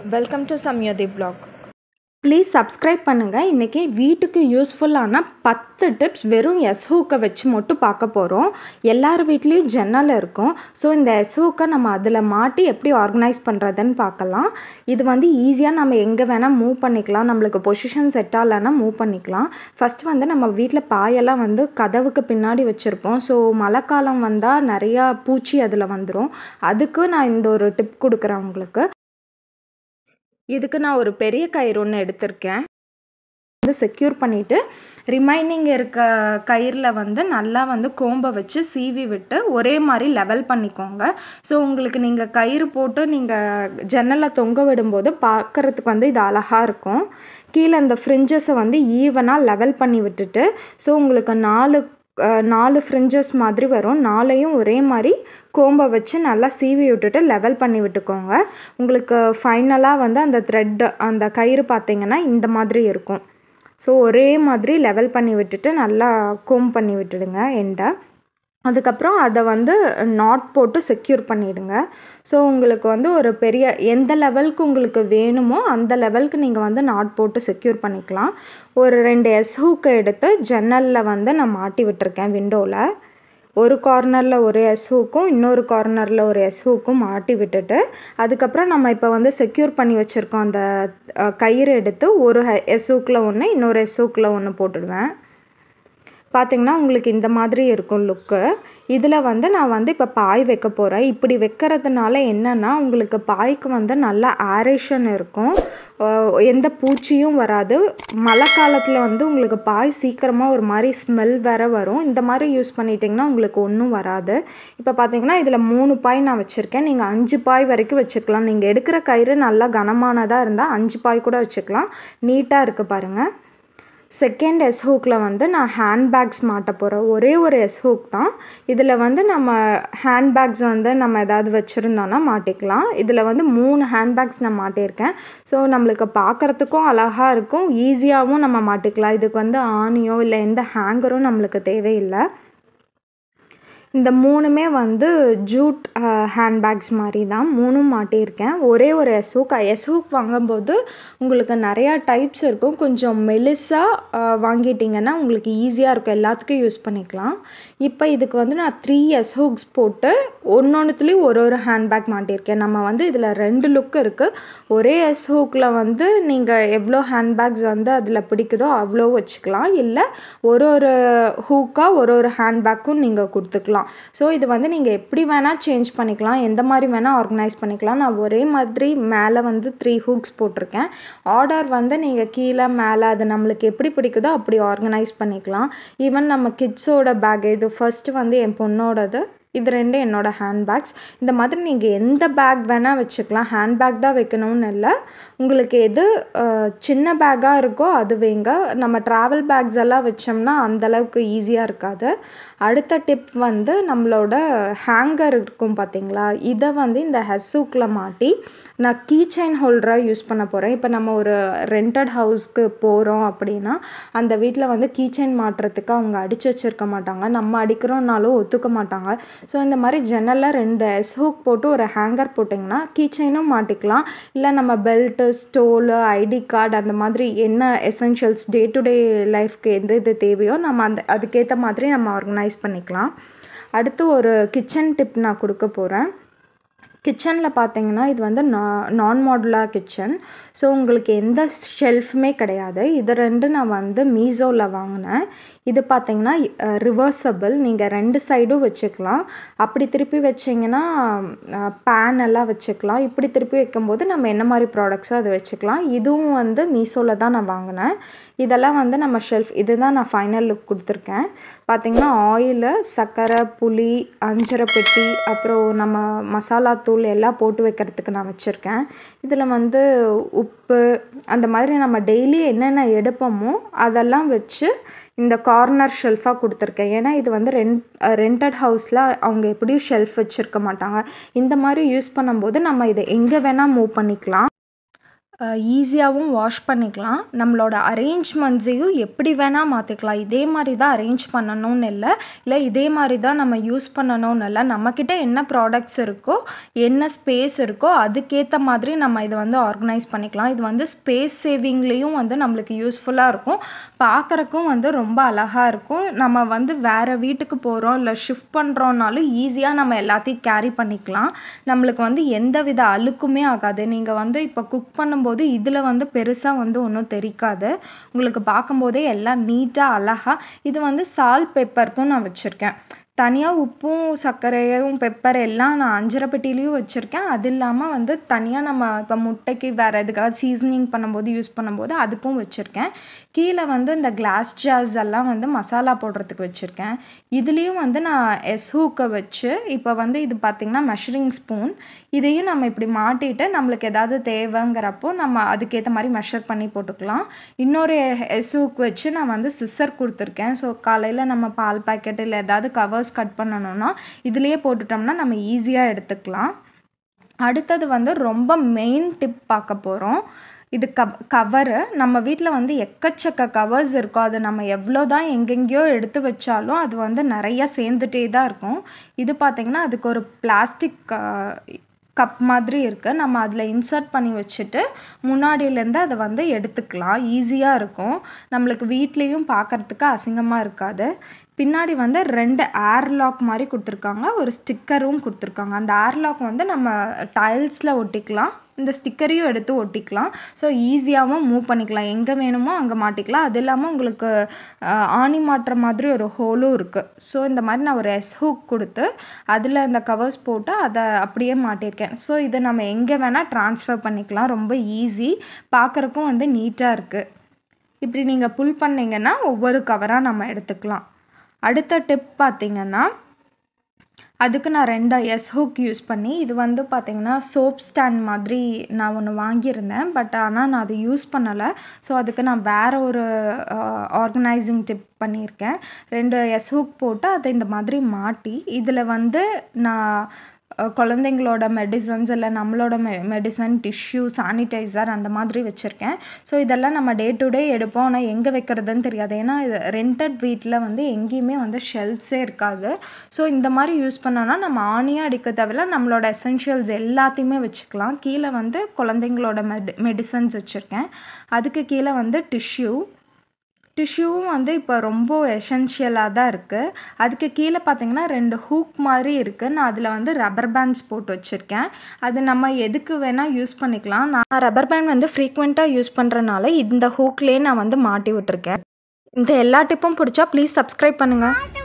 welcome to Samyothi vlog please subscribe பண்ணுங்கள் இன்றைக்கி வீட்டுக்கு யூஸ்ஃபுல்லான பத்து டிப்ஸ் வெறும் எஸ் ஹூக்கை வச்சு மட்டும் பார்க்க போகிறோம் எல்லார் வீட்லேயும் ஜன்னல் இருக்கும் ஸோ இந்த எஸ் ஹூக்கை நம்ம அதில் மாட்டி எப்படி ஆர்கனைஸ் பண்ணுறதுன்னு பார்க்கலாம் இது வந்து ஈஸியாக நம்ம எங்கே வேணால் மூவ் பண்ணிக்கலாம் நம்மளுக்கு பொசிஷன் செட் ஆகலைன்னா மூவ் பண்ணிக்கலாம் ஃபஸ்ட் வந்து நம்ம வீட்டில் பாயெல்லாம் வந்து கதவுக்கு பின்னாடி வச்சுருப்போம் ஸோ மழை காலம் வந்தால் நிறையா பூச்சி அதில் வந்துடும் அதுக்கு நான் இந்த ஒரு டிப் கொடுக்குறேன் உங்களுக்கு இதுக்கு நான் ஒரு பெரிய கயிறு ஒன்று எடுத்திருக்கேன் வந்து செக்யூர் பண்ணிவிட்டு ரிமைனிங் இருக்க கயிறில் வந்து நல்லா வந்து கோம்பை வச்சு சீவி விட்டு ஒரே மாதிரி லெவல் பண்ணிக்கோங்க ஸோ உங்களுக்கு நீங்கள் கயிறு போட்டு நீங்கள் ஜன்னலில் தொங்க விடும்போது பார்க்குறதுக்கு வந்து இது அழகாக இருக்கும் கீழே இந்த ஃப்ரிஞ்சஸை வந்து ஈவனாக லெவல் பண்ணி விட்டுட்டு ஸோ உங்களுக்கு நாலு அஹ், நாலு ஃப்ரிஞ்சஸ் மாதிரி வரும் நாலையும் ஒரே மாதிரி கோம்பை வச்சு நல்லா சீவி விட்டுட்டு லெவல் பண்ணி விட்டுக்கோங்க உங்களுக்கு ஃபைனலாக வந்து அந்த த்ரெட் அந்த கயிறு பார்த்தீங்கன்னா இந்த மாதிரி இருக்கும் ஸோ ஒரே மாதிரி லெவல் பண்ணி விட்டுட்டு நல்லா கோம் பண்ணி விட்டுடுங்க எண்டை அதுக்கப்புறம் அதை வந்து நாட் போட்டு செக்யூர் பண்ணிவிடுங்க ஸோ உங்களுக்கு வந்து ஒரு பெரிய எந்த லெவலுக்கு உங்களுக்கு வேணுமோ அந்த லெவலுக்கு நீங்கள் வந்து நாட் போட்டு செக்யூர் பண்ணிக்கலாம் ஒரு ரெண்டு எஸ் ஹூக்கை எடுத்து ஜன்னலில் வந்து நான் மாட்டி விட்டுருக்கேன் விண்டோவில் ஒரு கார்னரில் ஒரு எஸ் ஹூக்கும் இன்னொரு கார்னரில் ஒரு எஸ் ஹூக்கும் மாட்டி விட்டுட்டு அதுக்கப்புறம் நம்ம இப்போ வந்து செக்யூர் பண்ணி வச்சுருக்கோம் அந்த அஹ், கயிறு எடுத்து ஒரு எஸ் ஹூக்கில் ஒன்று இன்னொரு எஸ் ஹூக்கில் ஒன்று போட்டுடுவேன் பார்த்தீங்கன்னா உங்களுக்கு இந்த மாதிரி இருக்கும் லுக்கு இதில் வந்து நான் வந்து இப்போ பாய் வைக்க போகிறேன் இப்படி வைக்கிறதுனால என்னென்னா உங்களுக்கு பாய்க்கு வந்து நல்ல ஆரேஷன் இருக்கும் அஹ் எந்த பூச்சியும் வராது மழை காலத்தில் வந்து உங்களுக்கு பாய் சீக்கிரமாக ஒரு மாதிரி ஸ்மெல் வேற வரும் இந்த மாதிரி யூஸ் பண்ணிட்டிங்கன்னா உங்களுக்கு ஒன்றும் வராது இப்போ பார்த்தீங்கன்னா இதில் மூணு பாய் நான் வச்சுருக்கேன் நீங்கள் அஞ்சு பாய் வரைக்கும் வச்சுக்கலாம் நீங்கள் எடுக்கிற கயிறு நல்லா கனமானதாக இருந்தால் அஞ்சு பாய் கூட வச்சுக்கலாம் நீட்டாக இருக்குது பாருங்கள் செகண்ட் எஸ் ஹூக்கில் வந்து நான் ஹேண்ட்பேக்ஸ் மாட்ட போகிறேன் ஒரே ஒரு எஸ் ஹூக் தான் இதில் வந்து நம்ம ஹேண்ட்பேக்ஸ் வந்து நம்ம ஏதாவது வச்சுருந்தோன்னா மாட்டிக்கலாம் இதில் வந்து மூணு ஹேண்ட்பேக்ஸ் நான் மாட்டியிருக்கேன் ஸோ நம்மளுக்கு பார்க்குறதுக்கும் அழகாக இருக்கும் ஈஸியாகவும் நம்ம மாட்டிக்கலாம் இதுக்கு வந்து ஆணியோ இல்லை எந்த ஹேங்கரும் நம்மளுக்கு தேவையில்லை இந்த மூணுமே வந்து ஜூட் ஹேண்ட்பேக்ஸ் மாதிரி தான் மூணும் மாட்டியிருக்கேன் ஒரே ஒரு எஸ் ஹூக் எஸ் ஹூக் வாங்கும்போது உங்களுக்கு நிறையா டைப்ஸ் இருக்கும் கொஞ்சம் மெலிசாக வாங்கிட்டிங்கன்னா உங்களுக்கு ஈஸியாக இருக்கும் எல்லாத்துக்கும் யூஸ் பண்ணிக்கலாம் இப்போ இதுக்கு வந்து நான் த்ரீ எஸ் ஹூக்ஸ் போட்டு ஒன்று ஒன்றுத்துலேயும் ஒரு ஒரு ஹேண்ட்பேக் மாட்டியிருக்கேன் நம்ம வந்து இதில் ரெண்டு லுக் இருக்குது ஒரே எஸ் ஹூக்கில் வந்து நீங்கள் எவ்வளோ ஹேண்ட்பேக்ஸ் வந்து அதில் பிடிக்குதோ அவ்வளோ வச்சுக்கலாம் இல்லை ஒரு ஒரு ஹூக்காக ஒரு ஒரு ஹேண்ட்பேக்கும் நீங்கள் கொடுத்துக்கலாம் ஸோ இது வந்து நீங்கள் எப்படி வேணால் சேஞ்ச் பண்ணிக்கலாம் எந்த மாதிரி வேணால் ஆர்கனைஸ் பண்ணிக்கலாம் நான் ஒரே மாதிரி மேலே வந்து த்ரீ ஹூக்ஸ் போட்டிருக்கேன் ஆர்டர் வந்து நீங்கள் கீழே மேலே அது நம்மளுக்கு எப்படி பிடிக்குதோ அப்படி ஆர்கனைஸ் பண்ணிக்கலாம் ஈவன் நம்ம கிட்ஸோட பேக் இது ஃபர்ஸ்ட்டு வந்து என் பொண்ணோடது இது ரெண்டு என்னோடய ஹேண்ட்பேக்ஸ் இந்த மாதிரி நீங்கள் எந்த பேக் வேணால் வச்சுக்கலாம் ஹேண்ட்பேக் தான் வைக்கணும்னு இல்லை உங்களுக்கு எது அஹ், சின்ன பேக்காக இருக்கோ அது வைங்க நம்ம ட்ராவல் பேக்ஸ் எல்லாம் வச்சோம்னா அந்தளவுக்கு ஈஸியாக இருக்காது அடுத்த டிப் வந்து நம்மளோட ஹேங்கர் இருக்கும் பார்த்தீங்களா இதை வந்து இந்த ஹெஸ்ஸூக்கில் மாட்டி நான் கீ செயின் ஹோல்டராக யூஸ் பண்ண போகிறேன் இப்போ நம்ம ஒரு ரெண்டட் ஹவுஸ்க்கு போகிறோம் அப்படின்னா அந்த வீட்டில் வந்து கீ செயின் மாட்டுறதுக்கு அவங்க அடித்து வச்சிருக்க மாட்டாங்க நம்ம அடிக்கிறோம்னாலும் ஒத்துக்க மாட்டாங்க ஸோ இந்த மாதிரி ஜன்னலில் ரெண்டு எஸ் ஹூக் போட்டு ஒரு ஹேங்கர் போட்டிங்கன்னா கீ செயினும் மாட்டிக்கலாம் இல்லை நம்ம பெல்ட்டு ஸ்டோலு ஐடி கார்டு அந்த மாதிரி என்ன எசென்ஷியல்ஸ் டே டு டே லைஃப்க்கு எந்த இது தேவையோ நம்ம அந்த அதுக்கேற்ற மாதிரி நம்ம ஆர்கனைஸ் பண்ணிக்கலாம் அடுத்து ஒரு கிச்சன் டிப் நான் கொடுக்க போகிறேன் கிச்சனில் பார்த்தீங்கன்னா இது வந்து நா நான் மாடுலார் கிச்சன் ஸோ உங்களுக்கு எந்த ஷெல்ஃபுமே கிடையாது இது ரெண்டு நான் வந்து மீஷோவில் வாங்கினேன் இது பார்த்தீங்கன்னா ரிவர்சபிள் நீங்கள் ரெண்டு சைடும் வச்சுக்கலாம் அப்படி திருப்பி வச்சிங்கன்னா பேன் எல்லாம் வச்சுக்கலாம் இப்படி திருப்பி வைக்கும்போது நம்ம என்ன மாதிரி ப்ராடக்ட்ஸோ அதை வச்சுக்கலாம் இதுவும் வந்து மீஷோவில் தான் நான் வாங்கினேன் இதெல்லாம் வந்து நம்ம ஷெல்ஃப் இதுதான் நான் ஃபைனல் லுக் கொடுத்துருக்கேன் பார்த்தீங்கன்னா ஆயிலு சர்க்கரை புளி அஞ்சரை பெட்டி அப்புறம் நம்ம மசாலா தூள் எல்லாம் போட்டு வைக்கிறதுக்கு நான் வச்சுருக்கேன் இதில் வந்து உப்பு அந்த மாதிரி நம்ம டெய்லி என்னென்ன எடுப்போமோ அதெல்லாம் வச்சு இந்த கார்னர் ஷெல்ஃபாக கொடுத்துருக்கேன் ஏன்னா இது வந்து ரெண்ட் ரெண்டட் ஹவுஸில் அவங்க எப்படியும் ஷெல்ஃப் வச்சுருக்க மாட்டாங்க இந்த மாதிரி யூஸ் பண்ணும்போது நம்ம இதை எங்கே வேணால் மூவ் பண்ணிக்கலாம் ஈஸியாகவும் வாஷ் பண்ணிக்கலாம் நம்மளோட அரேஞ்ச்மெண்ட்ஸையும் எப்படி வேணால் மாற்றிக்கலாம் இதே மாதிரி தான் அரேஞ்ச் பண்ணணும்னு இல்லை இல்லை இதே மாதிரி தான் நம்ம யூஸ் பண்ணணும்னு இல்லை நம்மக்கிட்ட என்ன ப்ராடக்ட்ஸ் இருக்கோ என்ன ஸ்பேஸ் இருக்கோ அதுக்கேற்ற மாதிரி நம்ம இதை வந்து ஆர்கனைஸ் பண்ணிக்கலாம் இது வந்து ஸ்பேஸ் சேவிங்லேயும் வந்து நம்மளுக்கு யூஸ்ஃபுல்லாக இருக்கும் பார்க்குறக்கும் வந்து ரொம்ப அழகாக இருக்கும் நம்ம வந்து வேறு வீட்டுக்கு போகிறோம் இல்லை ஷிஃப்ட் பண்ணுறோன்னாலும் ஈஸியாக நம்ம எல்லாத்தையும் கேரி பண்ணிக்கலாம் நம்மளுக்கு வந்து எந்த வித அழுக்குமே ஆகாது நீங்கள் வந்து இப்போ குக் பண்ணும்போது இதில் வந்து பெருசாக வந்து ஒன்றும் தெரிக்காது உங்களுக்கு பார்க்கும்போதே எல்லாம் நீட்டாக அழகாக இது வந்து சால்ட் பெப்பருக்கும் நான் வச்சுருக்கேன் தனியாக உப்பும் சர்க்கரையும் பெப்பர் எல்லாம் நான் அஞ்சரை பெட்டிலையும் வச்சுருக்கேன் அது இல்லாமல் வந்து தனியாக நம்ம இப்போ முட்டைக்கு வேறு எதுக்காவது சீசனிங் பண்ணும்போது யூஸ் பண்ணும்போது அதுக்கும் வச்சுருக்கேன் கீழே வந்து இந்த கிளாஸ் ஜார்ஸ் எல்லாம் வந்து மசாலா போடுறதுக்கு வச்சுருக்கேன் இதுலேயும் வந்து நான் எஸ் ஹூக்கை வச்சு இப்போ வந்து இது பார்த்திங்கன்னா மெஷரிங் ஸ்பூன் இதையும் நம்ம இப்படி மாட்டிட்டு நம்மளுக்கு ஏதாவது தேவைங்கிறப்போ நம்ம அதுக்கேற்ற மாதிரி மெஷர் பண்ணி போட்டுக்கலாம் இன்னொரு எஸ் ஹூக் வச்சு நான் வந்து சிஸ்ஸர் கொடுத்துருக்கேன் ஸோ காலையில் நம்ம பால் பாக்கெட் இல்லை ஏதாவது கவர்ஸ் கட் பண்ணணும்னா இதுலேயே போட்டுட்டோம்னா நம்ம ஈஸியாக எடுத்துக்கலாம் அடுத்தது வந்து ரொம்ப மெயின் டிப் பார்க்க போகிறோம் இது கவ் கவரு நம்ம வீட்டில் வந்து எக்கச்சக்க கவர்ஸ் இருக்கும் அது நம்ம எவ்வளோ தான் எங்கெங்கேயோ எடுத்து வச்சாலும் அது வந்து நிறைய சேர்ந்துட்டே தான் இருக்கும் இது பார்த்திங்கன்னா அதுக்கு ஒரு பிளாஸ்டிக் கப் மாதிரி இருக்குது நம்ம அதில் இன்சர்ட் பண்ணி வச்சுட்டு முன்னாடியிலேருந்து அதை வந்து எடுத்துக்கலாம் ஈஸியாக இருக்கும் நம்மளுக்கு வீட்லேயும் பார்க்குறதுக்கு அசிங்கமாக இருக்காது பின்னாடி வந்து ரெண்டு ஏர்லாக் மாதிரி கொடுத்துருக்காங்க ஒரு ஸ்டிக்கரும் கொடுத்துருக்காங்க அந்த ஏர்லாக் வந்து நம்ம டைல்ஸில் ஒட்டிக்கலாம் இந்த ஸ்டிக்கரையும் எடுத்து ஒட்டிக்கலாம் ஸோ ஈஸியாகவும் மூவ் பண்ணிக்கலாம் எங்கே வேணுமோ அங்கே மாட்டிக்கலாம் அது இல்லாமல் உங்களுக்கு ஆணி மாட்டுற மாதிரி ஒரு ஹோலும் இருக்குது ஸோ இந்த மாதிரி நான் ஒரு எஸ் ஹூக் கொடுத்து அதில் அந்த கவர்ஸ் போட்டு அதை அப்படியே மாட்டியிருக்கேன் ஸோ இதை நம்ம எங்கே வேணால் ட்ரான்ஸ்ஃபர் பண்ணிக்கலாம் ரொம்ப ஈஸி பார்க்குறக்கும் வந்து நீட்டாக இருக்குது இப்படி நீங்கள் புல் பண்ணிங்கன்னா ஒவ்வொரு கவராக நம்ம எடுத்துக்கலாம் அடுத்த டிப் பார்த்திங்கன்னா அதுக்கு நான் ரெண்டு எஸ் ஹூக் யூஸ் பண்ணி இது வந்து பார்த்திங்கன்னா சோப் ஸ்டாண்ட் மாதிரி நான் ஒன்று வாங்கியிருந்தேன் பட் ஆனால் நான் அதை யூஸ் பண்ணலை ஸோ அதுக்கு நான் வேறு ஒரு ஆர்கனைசிங் டிப் பண்ணியிருக்கேன் ரெண்டு எஸ் ஹூக் போட்டு அதை இந்த மாதிரி மாட்டி இதில் வந்து நான் குழந்தைங்களோட மெடிசன்ஸ் இல்லை நம்மளோட மெ மெடிசன் டிஷ்யூ சானிடைசர் அந்த மாதிரி வச்சுருக்கேன் ஸோ இதெல்லாம் நம்ம டே டு டே எடுப்போம் ஆனால் எங்கே வைக்கிறதுன்னு தெரியாது ஏன்னா இது ரெண்டட் வீட்டில் வந்து எங்கேயுமே வந்து ஷெல்ஃப்ஸே இருக்காது ஸோ இந்த மாதிரி யூஸ் பண்ணோன்னா நம்ம ஆணியாக அடிக்க தேவையில்ல நம்மளோட எசென்ஷியல்ஸ் எல்லாத்தையுமே வச்சுக்கலாம் கீழே வந்து குழந்தைங்களோட மெடி மெடிசன்ஸ் வச்சுருக்கேன் அதுக்கு கீழே வந்து டிஷ்யூ டிஷ்யூவும் வந்து இப்போ ரொம்ப எசென்ஷியலாக தான் இருக்குது அதுக்கு கீழே பார்த்தீங்கன்னா ரெண்டு ஹூக் மாதிரி இருக்குது நான் அதில் வந்து ரப்பர் பேண்ட்ஸ் போட்டு வச்சுருக்கேன் அது நம்ம எதுக்கு வேணால் யூஸ் பண்ணிக்கலாம் நான் ரப்பர் பேண்ட் வந்து ஃப்ரீக்வெண்ட்டாக யூஸ் பண்ணுறனால இந்த ஹூக்லேயே நான் வந்து மாட்டி விட்டுருக்கேன் இந்த எல்லா டிப்பும் பிடிச்சா ப்ளீஸ் சப்ஸ்கிரைப் பண்ணுங்கள்